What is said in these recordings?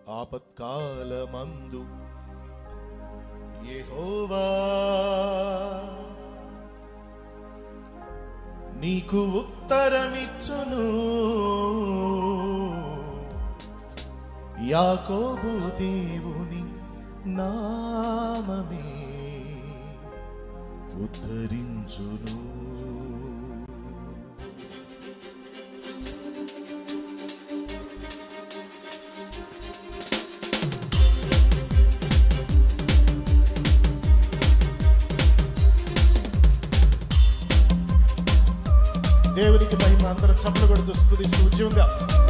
ఆపత్కాలమందు యెహోవా నీకు ఉత్తరమిచ్చును యాకోబు దేవుని నామమే ఉద్ధరించును దేవునికి మహిమ అందరం చప్పలు కొడుతూ స్తుతిస్తూ ఉద్యమంగా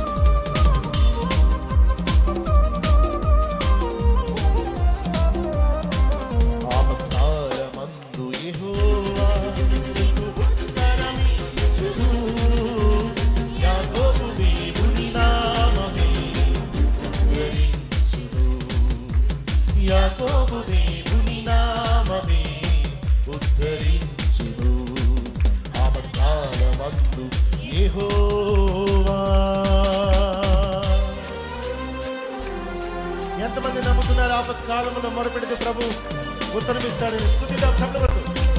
ఆపత్కాలమందు యెహోవా నీకు ఉత్తరమిచ్చును. యాకోబు దేవుని నామమే ఉద్ధరించును. యాకోబు దేవుని నామమే ఉద్ధరించును ఆపత్కాలమందు యెహోవా ఎంతమంది నమ్ముతున్నారు ఆపత్కాలంలో మొరపెడితే ప్రభు ఉత్తరమిస్తాడని స్థుతిద్దాం చప్పట్లు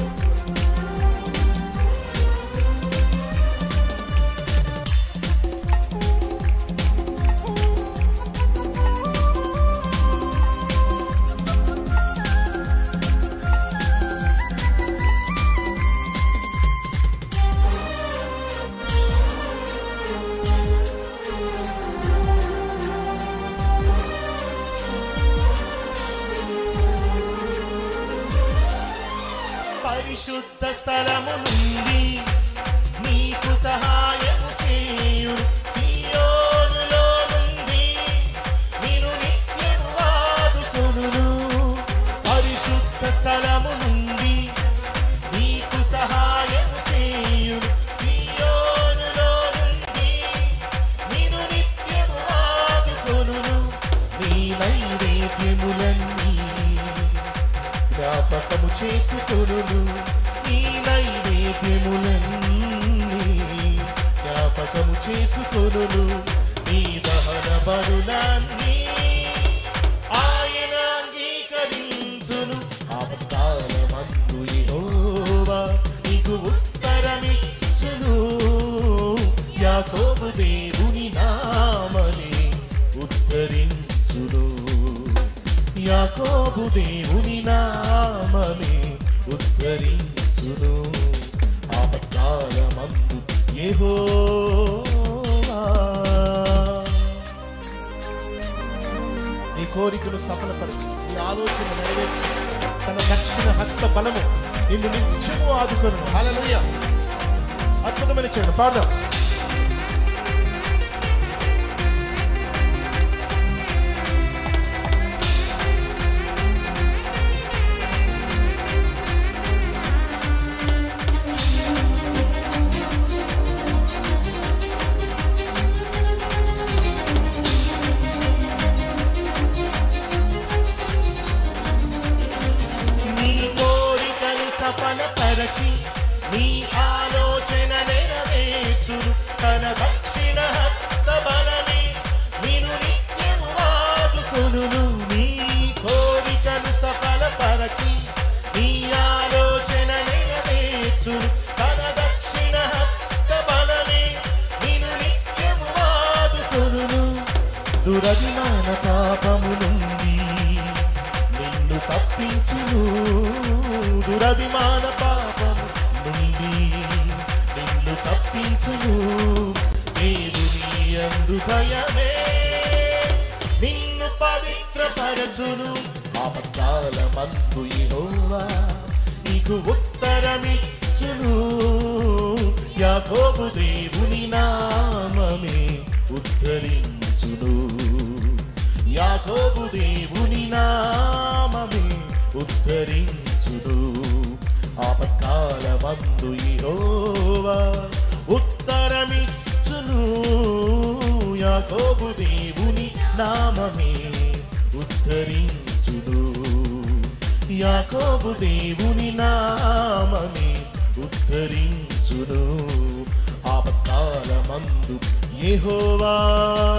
పరిశుద్ధ స్థలము నుండి నీకు సహాయము చేయు సియోనులో నుండి నిన్ను నిత్యము ఆదుకొనును పరిశుద్ధ స్థలము నుండి నీకు సహాయము చేయు సియోనులో నుండి నిన్ను నిత్యము ఆదుకొనును నీ నైవేద్యములన్నీ జ్ఞాపకము చేసుకొనును ఈ నైవేద్యములన్నీ జ్ఞాపకము చేసుకొనును ఈ దహన బలులన్నీ ఆయన అంగీకరించును ఆపత్కాలమందు యెహోవా నీకు ఉత్తరమిచ్చును యాకోబు దేవుని నామని ఉత్తరించును యాకోబు దేవుని నామమే ఉద్ధరించును ఆపత్కాలమందు యెహోవా నీ కోరికను సఫలపరచు నీ ఆలోచన నెరవేర్చు తన దక్షిణ హస్త బలము నిన్ను నిత్యము ఆదుకొను హల్లెలూయా అద్భుతమైన చేయండి పాడదాం నీ కోరికను సఫలపరచి నీ ఆలోచన నెరవేర్చును తన దక్షిణ హస్త బలమే నిన్ను నిత్యము ఆదుకొనును నీ కోరికను సఫలపరచి నీ ఆలోచన నెరవేర్చును తన దక్షిణ హస్త బలమే నిన్ను నిత్యము ఆదుకొనును దురభిమాన పాపము నుండి నిన్ను తప్పించును దురభిమాన పాపము నుండి నిన్ను తప్పించును దేవుని అందు భయమే నిన్ను పవిత్రపరచును ఆపత్కాల మందు యెహోవా నీకు ఉత్తరమిచ్చును యాకోబు దేవుని నామమే ఉద్ధరించును యాకోబు దేవుని నామమే ఉద్ధరించును ఆపత్కాల మందు యెహోవా ఉత్తరమిచ్చును యాకోబు దేవుని నామమే ఉద్ధరించును యాకోబు దేవుని నామమే ఉద్ధరించును ఆపత్కాల మందు యెహోవా